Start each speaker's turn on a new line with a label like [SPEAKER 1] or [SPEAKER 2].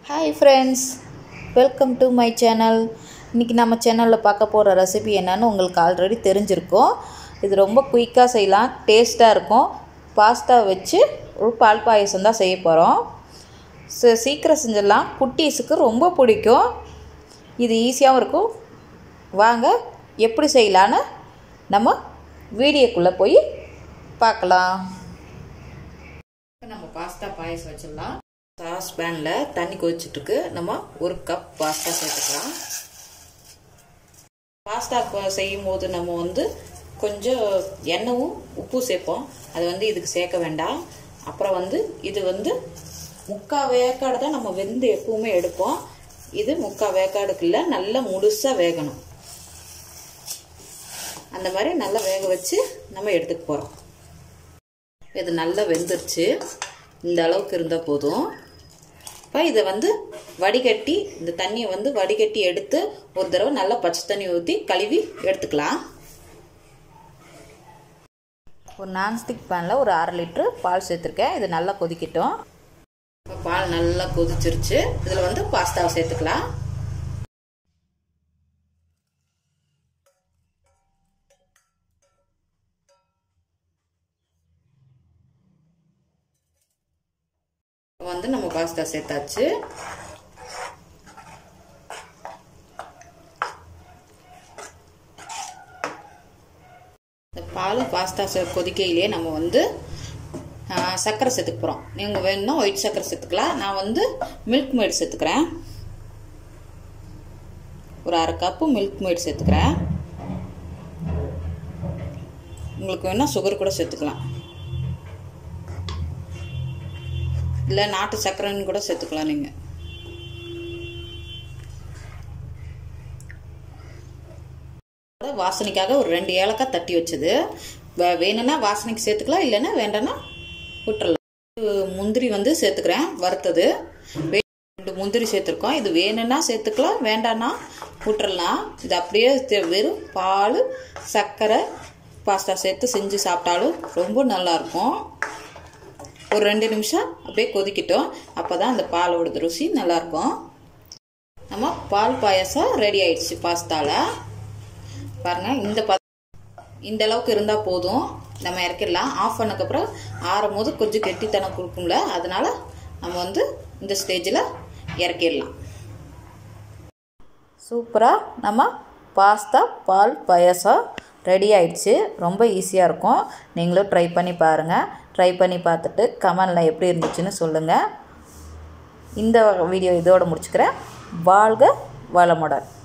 [SPEAKER 1] hi friends welcome to my channel இன்றைக்கி நம்ம சேனலில் பார்க்க போகிற ரெசிபி என்னன்னு உங்களுக்கு ஆல்ரெடி தெரிஞ்சிருக்கும் இது ரொம்ப குயிக்காக செய்யலாம் டேஸ்ட்டாக இருக்கும் பாஸ்தா வச்சு ஒரு பால் பாயசம் தான் செய்ய போகிறோம் ஸோ சீக்கிரம் செஞ்சிடலாம் குட்டீஸுக்கு ரொம்ப பிடிக்கும் இது ஈஸியாகவும் இருக்கும் வாங்க எப்படி செய்யலான்னு நம்ம வீடியோக்குள்ளே போய் பார்க்கலாம் நம்ம பாஸ்தா பாயசம் வச்சிடலாம் சாஸ் பேனில் தண்ணி கொதிச்சுட்டுருக்கு நம்ம ஒரு கப் பாஸ்தா சேர்த்துக்கலாம் பாஸ்தா செய்யும் போது நம்ம வந்து கொஞ்சம் எண்ணெயும் உப்பு சேர்ப்போம் அது வந்து இதுக்கு சேர்க்க வேண்டாம் அப்புறம் வந்து இது வந்து முக்கால் வேக்காடு தான் நம்ம வெந்து எப்பவுமே எடுப்போம் இது முக்கால் வேக்காடுக்குள்ள நல்லா முழுசாக வேகணும் அந்த மாதிரி நல்லா வேக வச்சு நம்ம எடுத்துக்க போகிறோம் இது நல்லா வெந்துருச்சு இந்த அளவுக்கு இருந்தால் போதும் இப்போ இதை வந்து வடிகட்டி இந்த தண்ணியை வந்து வடிகட்டி எடுத்து ஒரு தடவை நல்லா பச்சை தண்ணி ஊற்றி கழுவி எடுத்துக்கலாம் ஒரு நான்ஸ்டிக் பேனில் ஒரு அரை லிட்ரு பால் சேர்த்துருக்கேன் இது நல்லா கொதிக்கட்டும் இப்போ பால் நல்லா கொதிச்சிருச்சு இதில் வந்து பாஸ்தாவை சேர்த்துக்கலாம் வந்து நம்ம பாஸ்தா சேர்த்தாச்சு பால் பாஸ்தா கொதிக்கையிலே நம்ம வந்து சர்க்கரை சேர்த்துக்க போகிறோம் நீங்கள் வேணும்னா ஒயிட் சர்க்கரை சேர்த்துக்கலாம் நான் வந்து மில்க் மேட் சேர்த்துக்கிறேன் ஒரு அரை கப்பு மில்க் மேட் சேர்த்துக்கிறேன் உங்களுக்கு வேணால் சுகர் கூட சேர்த்துக்கலாம் இல்லை நாட்டு சர்க்கரைன்னு கூட சேர்த்துக்கலாம் நீங்கள் வாசனைக்காக ஒரு ரெண்டு ஏலக்காய் தட்டி வச்சது வேணும்னா வாசனைக்கு சேர்த்துக்கலாம் இல்லைன்னா வேண்டாம்னா விட்டுறலாம் முந்திரி வந்து சேர்த்துக்கிறேன் வறுத்தது ரெண்டு முந்திரி சேர்த்துருக்கோம் இது வேணும்னா சேர்த்துக்கலாம் வேண்டாம்னா விட்டுறலாம் இது அப்படியே வெறும் பால் சர்க்கரை பாஸ்தா சேர்த்து செஞ்சு சாப்பிட்டாலும் ரொம்ப நல்லாயிருக்கும் ஒரு ரெண்டு நிமிஷம் அப்படியே கொதிக்கிட்டோம் அப்போ தான் அந்த பாலோட ருசி நல்லாயிருக்கும் நம்ம பால் பாயசம் ரெடி ஆயிடுச்சு பாஸ்தாவில் பாருங்கள் இந்த ப இந்த அளவுக்கு இருந்தால் போதும் நம்ம இறக்கிடலாம் ஆஃப் பண்ணக்கப்புறம் ஆறும் போது கொஞ்சம் கெட்டித்தனம் கொடுக்கும்ல அதனால நம்ம வந்து இந்த ஸ்டேஜில் இறக்கிடலாம் சூப்பராக நம்ம பாஸ்தா பால் பாயசம் ரெடி ஆயிடுச்சு ரொம்ப ஈஸியாக இருக்கும் நீங்களும் ட்ரை பண்ணி பாருங்கள் ட்ரை பண்ணி பார்த்துட்டு கமெண்டில் எப்படி இருந்துச்சுன்னு சொல்லுங்கள் இந்த வீடியோ இதோடு முடிச்சுக்கிறேன் வாழ்க வளமுடன்